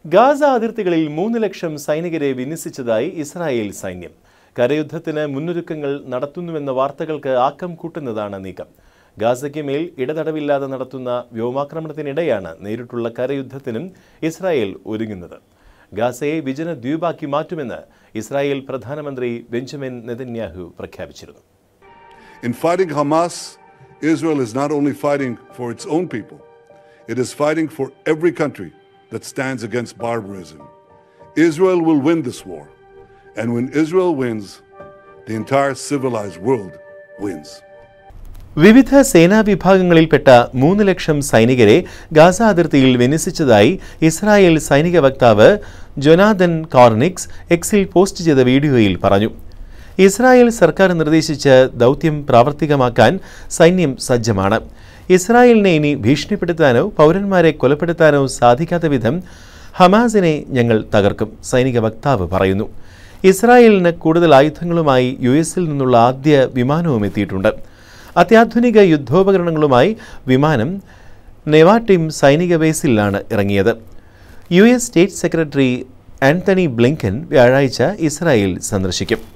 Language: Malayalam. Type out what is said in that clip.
ഗാസ അതിർത്തികളിൽ മൂന്ന് ലക്ഷം സൈനികരെ വിന്യസിച്ചതായി ഇസ്രായേൽ സൈന്യം കരയുദ്ധത്തിന് മുന്നൊരുക്കങ്ങൾ നടത്തുന്നുവെന്ന വാർത്തകൾക്ക് ആക്കം കൂട്ടുന്നതാണ് നീക്കം ഗാസയ്ക്ക് മേൽ ഇടതടവില്ലാതെ നടത്തുന്ന വ്യോമാക്രമണത്തിനിടെയാണ് നേരിട്ടുള്ള കരയുദ്ധത്തിനും ഇസ്രായേൽ ഒരുങ്ങുന്നത് ഗാസയെ വിജന ദ്വീപാക്കി മാറ്റുമെന്ന് ഇസ്രായേൽ പ്രധാനമന്ത്രി ബെഞ്ചമിൻ നെതന്യാഹു പ്രഖ്യാപിച്ചിരുന്നു In fighting Hamas, Israel is not only fighting for its own people, it is fighting for every country that stands against barbarism. Israel will win this war. And when Israel wins, the entire civilized world wins. വിവിധ സേനാ വിഭാഗങ്ങളിൽപ്പെട്ട മൂന്ന് ലക്ഷം സൈനികരെ ഗാസ അതിർത്തിയിൽ വിന്യസിച്ചതായി ഇസ്രായേൽ സൈനിക വക്താവ് ജൊനാഥൻ കോർണിക്സ് എക്സിൽ പോസ്റ്റ് ചെയ്ത വീഡിയോയിൽ പറഞ്ഞു ഇസ്രായേൽ സർക്കാർ നിർദ്ദേശിച്ച ദൗത്യം പ്രാവർത്തികമാക്കാൻ സൈന്യം സജ്ജമാണ് ഇസ്രായേലിനെ ഇനി ഭീഷണിപ്പെടുത്താനോ പൗരന്മാരെ കൊലപ്പെടുത്താനോ സാധിക്കാത്ത വിധം ഹമാസിനെ ഞങ്ങൾ തകർക്കും സൈനിക വക്താവ് പറയുന്നു ഇസ്രായേലിന് കൂടുതൽ ആയുധങ്ങളുമായി യു എസിൽ നിന്നുള്ള ആദ്യ വിമാനവും എത്തിയിട്ടുണ്ട് അത്യാധുനിക യുദ്ധോപകരണങ്ങളുമായി വിമാനം നെവാട്ടിം സൈനിക ബേസിലാണ് ഇറങ്ങിയത് U S state secretary Antony Blinken വ്യാഴാഴ്ച ഇസ്രായേൽ സന്ദർശിക്കും